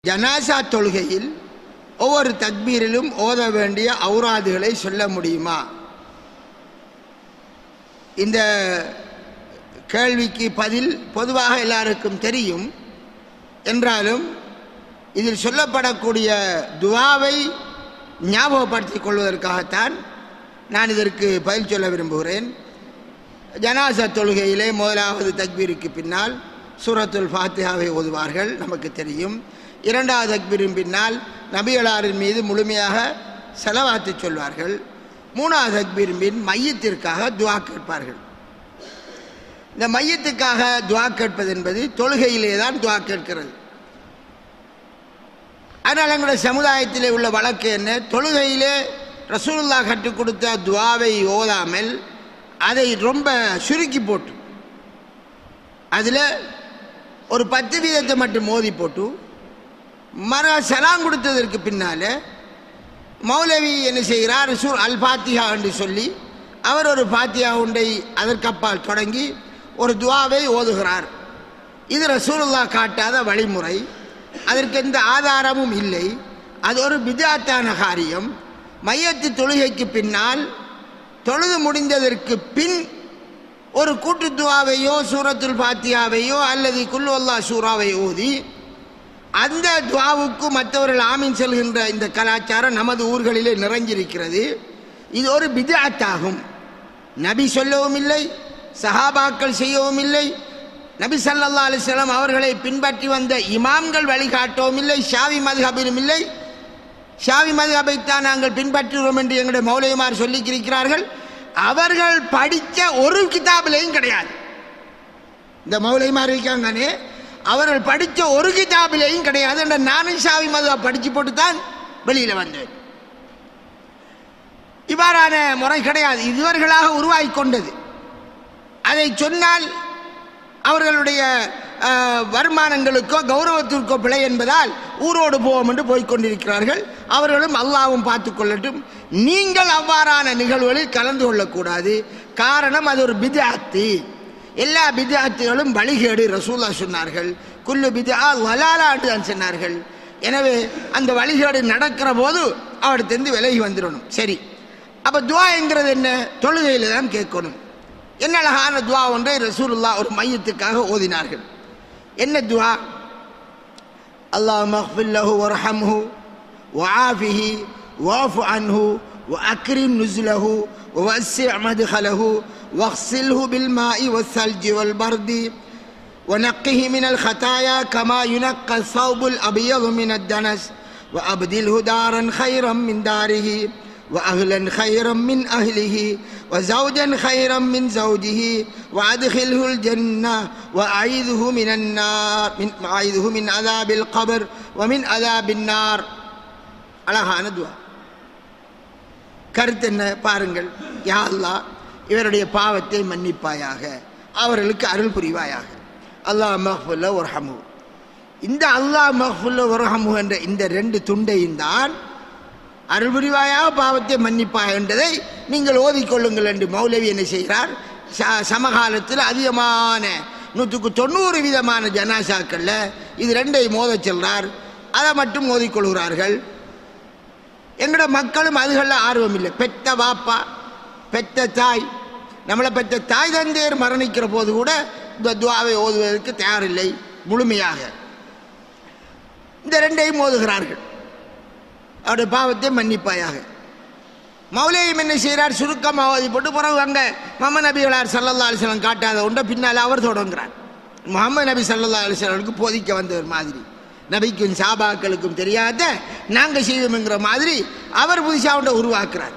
ஜனாசா தொழுகையில் ஒவ்வொரு தக்பீரிலும் ஓத வேண்டிய ஔராதுகளை சொல்ல முடியுமா இந்த கேள்விக்கு பதில் பொதுவாக எல்லாருக்கும் தெரியும் என்றாலும் இதில் சொல்லப்படக்கூடிய துவாவை ஞாபகப்படுத்திக் கொள்வதற்காகத்தான் நான் இதற்கு பதில் சொல்ல விரும்புகிறேன் ஜனாசா தொழுகையிலே முதலாவது தக்பீருக்கு பின்னால் சூரத்துல் ஃபாத்தியாவை ஓதுவார்கள் நமக்கு தெரியும் இரண்டாவது தக்பீரின் பின்னால் நபிகளாரின் மீது முழுமையாக செலவாத்து சொல்வார்கள் மூணாவது தக்பீரின் பின் மையத்திற்காக துவா கேட்பார்கள் இந்த மையத்துக்காக துவா கேட்பது என்பது தொழுகையிலே தான் துவா கேட்கிறது ஆனால் எங்களுடைய சமுதாயத்திலே உள்ள வழக்கு என்ன தொழுகையிலே ரசூலுல்லா கற்றுக் கொடுத்த துவாவை ஓதாமல் அதை ரொம்ப சுருக்கி போட்டு அதில் ஒரு பத்து வீதத்தை மட்டும் மோதி போட்டு மர சலாம் கொடுத்ததற்கு பின்னால் மௌலவி என்ன செய்கிறார் ரசூல் அல் ஃபாத்திஹா என்று சொல்லி அவர் ஒரு ஃபாத்தியா உண்டை அதற்கப்பால் தொடங்கி ஒரு துவாவை ஓதுகிறார் இது ரசூலுல்லா காட்டாத வழிமுறை அதற்கு எந்த ஆதாரமும் இல்லை அது ஒரு பிதாத்தான காரியம் மையத்து தொழுகைக்கு பின்னால் தொழுது முடிந்ததற்கு பின் ஒரு கூட்டு துவாவையோ சூரத்துல் பாத்தியாவையோ அல்லது குல்வல்லா சூறாவை ஓதி அந்த துவாவுக்கு மற்றவர்கள் ஆமீன் செல்கின்ற இந்த கலாச்சாரம் நமது ஊர்களிலே நிறைஞ்சிருக்கிறது இது ஒரு பிதாத்தாகும் நபி சொல்லவும் இல்லை சஹாபாக்கள் செய்யவும் இல்லை நபி சல்லா அலிஸ்லாம் அவர்களை பின்பற்றி வந்த இமாம்கள் வழிகாட்டவும் இல்லை ஷாவி மதுஹபிலும் இல்லை ஷாவி மதுஹபைத்தான் நாங்கள் பின்பற்றுகிறோம் என்று எங்களுடைய மௌலியமார் சொல்லியிருக்கிறார்கள் அவர்கள் படித்த ஒரு கிதாபிலையும் கிடையாது இந்த மௌலியமார் இருக்காங்கனே அவர்கள் படித்த ஒரு கிதாபிலையும் கிடையாது என்ற நானும் ஷாவி மதுவா படித்து போட்டு தான் வெளியில் வந்தேன் இவ்வாறான முறை கிடையாது இவர்களாக உருவாகி கொண்டது அதை சொன்னால் அவர்களுடைய வருமானங்களுக்கோ கௌரவத்திற்கோ பிழை என்பதால் ஊரோடு போவோம் என்று போய்கொண்டிருக்கிறார்கள் அவர்களும் அல்லாவும் பார்த்து கொள்ளட்டும் நீங்கள் அவ்வாறான நிகழ்வுகளில் கலந்து கொள்ளக்கூடாது காரணம் அது ஒரு பிதாத்து எல்லா பிதாத்துகளும் வழிகேடு ரசூல்லா சொன்னார்கள் குல்லு பிதா வலாலா என்று தான் சொன்னார்கள் எனவே அந்த வழிகேடு நடக்கிற போது அவர்கிட்ட விலகி வந்துடணும் சரி அப்போ துவாங்கிறது என்ன தொழுகையில் தான் கேட்கணும் என்ன அழகான துவா ஒன்றை ரசூலுல்லா ஒரு மையத்துக்காக ஓதினார்கள் என்ன துவா அல்லாஹ் மஹ்ஃபில்லஹு வர்ஹம்ஹு وعافه واعف عنه وأكرم نزله ووسع مدخله واغسله بالماء والثلج والبرد ونقه من الخطايا كما ينقى الثوب الأبيض من الدنس وأبدله دارا خيرا من داره وأهلا خيرا من أهله وزوجا خيرا من زوجه وأدخله الجنة وأعيذه من النار من أعيذه من عذاب القبر ومن عذاب النار அழகான துவா கருத்து என்ன பாருங்கள் யா அல்லாஹ் இவருடைய பாவத்தை மன்னிப்பாயாக அவர்களுக்கு அருள் புரிவாயாக அல்லாஹ் மஹ்ஃபுல்ல ஒரு ஹமு இந்த அல்லாஹ் மஹ்ஃபுல்ல ஒரு ஹமு என்ற இந்த ரெண்டு துண்டையும் தான் அருள் புரிவாயாக பாவத்தை மன்னிப்பாக என்றதை நீங்கள் ஓதிக்கொள்ளுங்கள் என்று மௌலவி என்ன செய்கிறார் ச சமகாலத்தில் அதிகமான நூற்றுக்கு தொண்ணூறு விதமான ஜனாசாக்களில் இது ரெண்டையும் மோதச் செல்றார் அதை மட்டும் மோதிக்கொள்கிறார்கள் எங்களோட மக்களும் அதுகளில் ஆர்வம் இல்லை பெத்த வாப்பா பெத்த தாய் நம்மளை பெற்ற தாய் தந்தையர் மரணிக்கிற போது கூட இந்த துவாவை ஓதுவதற்கு தயாரில்லை முழுமையாக இந்த ரெண்டையும் ஓதுகிறார்கள் அவருடைய பாவத்தை மன்னிப்பாயாக மௌலேயம் என்ன செய்கிறார் சுருக்கமாக ஓதி போட்டு பிறகு அங்கே மம நபிகளார் சல்லல்லா அலிஸ்லாம் காட்டாத உண்ட பின்னால் அவர் தொடங்குறார் முகமது நபி சல்லல்லா அலிஸ்லாமுக்கு போதிக்க வந்தவர் மாதிரி நபிக்கும் சாபாக்களுக்கும் தெரியாத நாங்கள் செய்வோம்ங்கிற மாதிரி அவர் புதுசாக ஒன்றை உருவாக்குறார்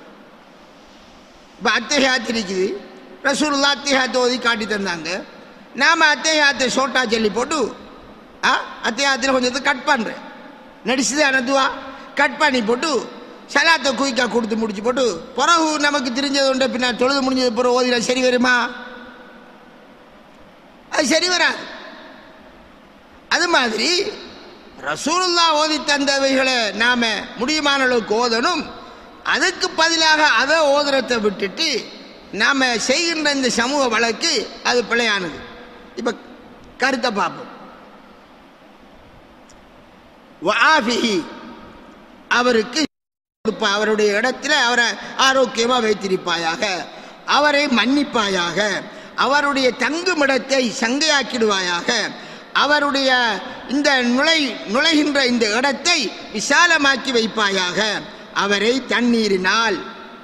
இப்போ அத்தையாத்து இருக்குது ரசூல்லா அத்தையாத்தை ஓதி காட்டி தந்தாங்க நாம் அத்தையாத்தை சோட்டா சொல்லி போட்டு ஆ அத்தையாத்தில் கொஞ்சத்தை கட் பண்ணுறேன் நடிச்சுது அனதுவா கட் பண்ணி போட்டு சலாத்தை குயிக்காக கொடுத்து முடிச்சு போட்டு பிறகு நமக்கு தெரிஞ்சது உண்டு பின்னா தொழுது முடிஞ்சது பிறகு ஓதினா சரி வருமா அது சரி வராது அது மாதிரி ரசூலுல்லா ஓதி தந்தவைகளை நாம முடியுமான அளவுக்கு ஓதணும் அதுக்கு பதிலாக அதை ஓதுறத்தை விட்டுட்டு நாம செய்கின்ற இந்த சமூக வழக்கு அது பிழையானது இப்ப கருத்தை பார்ப்போம் வஆஃபிஹி அவருக்கு கொடுப்பா அவருடைய இடத்துல அவரை ஆரோக்கியமா வைத்திருப்பாயாக அவரை மன்னிப்பாயாக அவருடைய தங்குமிடத்தை சங்கையாக்கிடுவாயாக அவருடைய இந்த நுழை நுழைகின்ற இந்த இடத்தை விசாலமாக்கி வைப்பாயாக அவரை தண்ணீரினால்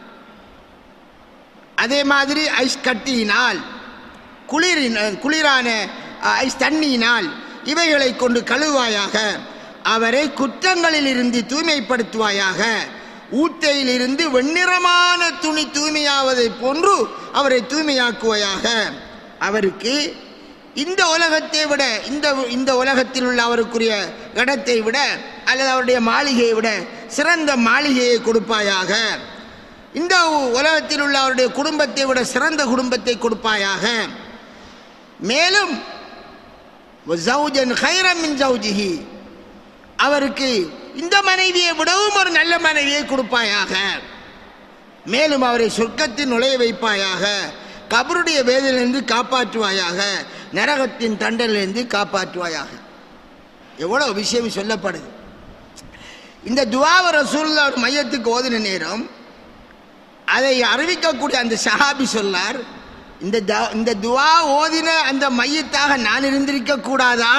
அதே மாதிரி ஐஸ் கட்டியினால் குளிரின் குளிரான அஹ், ஐஸ் தண்ணியினால் இவைகளை கொண்டு கழுவாயாக அவரை குற்றங்களில் இருந்து தூய்மைப்படுத்துவாயாக ஊத்தையிலிருந்து வெண்ணிறமான துணி தூய்மையாவதை போன்று அவரை தூய்மையாக்குவாயாக அவருக்கு இந்த உலகத்தை விட இந்த இந்த உலகத்தில் உள்ள அவருக்குரிய இடத்தை விட அல்லது அவருடைய மாளிகையை விட சிறந்த மாளிகையை கொடுப்பாயாக இந்த உலகத்தில் உள்ள அவருடைய குடும்பத்தை விட சிறந்த குடும்பத்தை கொடுப்பாயாக மேலும் ஜௌஜன் ஹைரம் மின் ஜௌஜிஹி அவருக்கு இந்த மனைவியை விடவும் ஒரு நல்ல மனைவியை கொடுப்பாயாக மேலும் அவரை சொர்க்கத்தில் நுழைய வைப்பாயாக கபருடைய வேதனையிலிருந்து காப்பாற்றுவாயாக நரகத்தின் தண்டனிலிருந்து காப்பாற்றுவாயாக எவ்வளவு விஷயம் சொல்லப்படுது இந்த துவாவ ரசூல்லா ஒரு மையத்துக்கு ஓதின நேரம் அதை அறிவிக்கக்கூடிய அந்த சஹாபி சொல்லார் இந்த த- இந்த துவா ஓதின அந்த மையத்தாக நான் இருந்திருக்க கூடாதா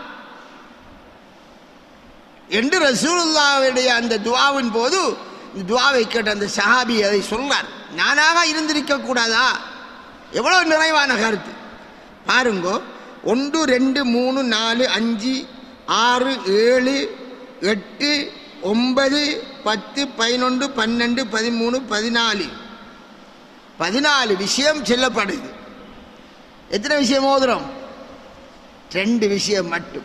என்று ரசூலுல்லாவுடைய அந்த துவாவின் போது இந்த துவாவை கேட்ட அந்த சஹாபி அதை சொன்னார் நானாக இருந்திருக்க கூடாதா எவ்வளவு நிறைவான கருத்து பாருங்கோ ஒன்று ரெண்டு மூணு நாலு அஞ்சு ஆறு ஏழு எட்டு ஒன்பது பத்து பதினொன்று பன்னெண்டு பதிமூணு பதினாலு பதினாலு விஷயம் சொல்லப்படுது எத்தனை விஷயம் ஓதுறோம் ரெண்டு விஷயம் மட்டும்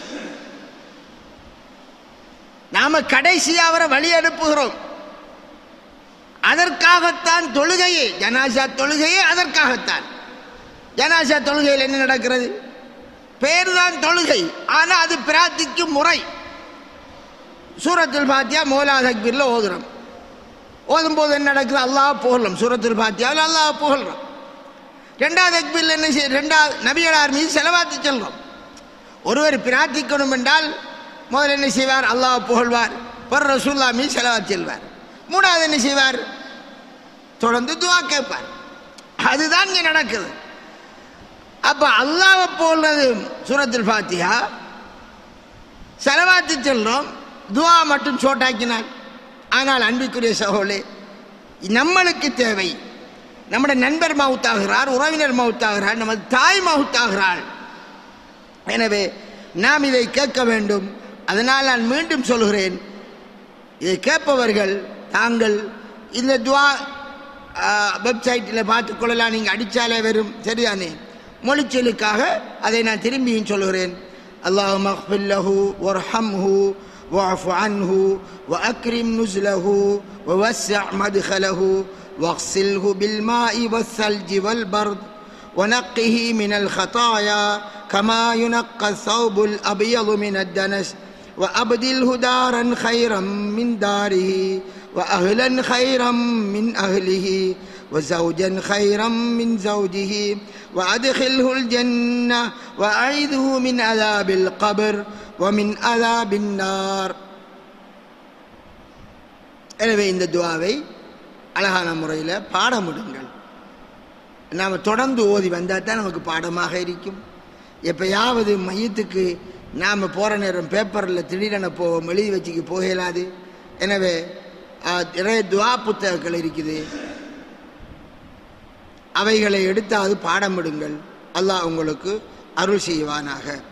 நாம கடைசியா அவரை வழி அனுப்புகிறோம் அதற்காகத்தான் தொழுகையே ஜனாசா தொழுகையே அதற்காகத்தான் ஜனாசா தொழுகையில் என்ன நடக்கிறது பேர் தான் தொழுகை ஆனா அது பிரார்த்திக்கும் முறை சூரத்துல் பாத்தியா மோலா தக்பீர்ல ஓதுறோம் ஓதும் போது என்ன நடக்குது அல்லாஹ் புகழலாம் சூரத்துல் பாத்தியாவில் அல்லாஹ் புகழ்றோம் ரெண்டாவது தக்பீர்ல என்ன செய்ய ரெண்டாவது நபிகளார் மீது செலவாத்து செல்றோம் ஒருவர் பிரார்த்திக்கணும் என்றால் முதல்ல என்ன செய்வார் அல்லாஹ் புகழ்வார் பிற ரசூல்லா மீது செலவாத்து செல்வார் மூணாவது என்ன செய்வார் தொடர்ந்து துவா கேட்பார் அதுதான் இங்க நடக்குது அப்ப அல்லாஹ்வை போல்றது சூரத்துல் ஃபாத்திஹா செலவாத்து செல்றோம் துவா மட்டும் சோட்டாக்கினார் ஆனால் அன்பிற்குரிய சகோலே நம்மளுக்கு தேவை நம்முடைய நண்பர் மவுத்தாகிறார் உறவினர் மவுத்தாகிறார் நமது தாய் மவுத்தாகிறாள் எனவே நாம் இதை கேட்க வேண்டும் அதனால் நான் மீண்டும் சொல்கிறேன் இதை கேட்பவர்கள் தாங்கள் இந்த துவா வெப்சைட்டில் பார்த்துக்கொள்ளலாம் நீங்கள் அடித்தாலே வரும் சரிதானே மொழிச்சொலுக்காக அதை நான் திரும்பியும் சொல்கிறேன் அல்லாஹ் மஹ்பில்லஹு ஒர்ஹம்ஹு واعف عنه وأكرم نزله ووسع مدخله واغسله بالماء والثلج والبرد ونقه من الخطايا كما ينقى الثوب الأبيض من الدنس وأبدله دارا خيرا من داره وأهلا خيرا من أهله وزوجا خيرا من زوجه وأدخله الجنة وأعيذه من عذاب القبر ومن عذاب النار எனவே இந்த துவாவை அழகான முறையில் பாடமிடுங்கள் நாம் தொடர்ந்து ஓதி வந்தால் தான் நமக்கு பாடமாக இருக்கும் எப்பயாவது மையத்துக்கு நாம் போகிற நேரம் பேப்பரில் திடீரென போவோம் எழுதி வச்சுக்கு போக இயலாது எனவே ஆ, நிறைய துவா புத்தகங்கள் இருக்குது அவைகளை எடுத்தாவது பாடமிடுங்கள் அல்லாஹ் உங்களுக்கு அருள் செய்வானாக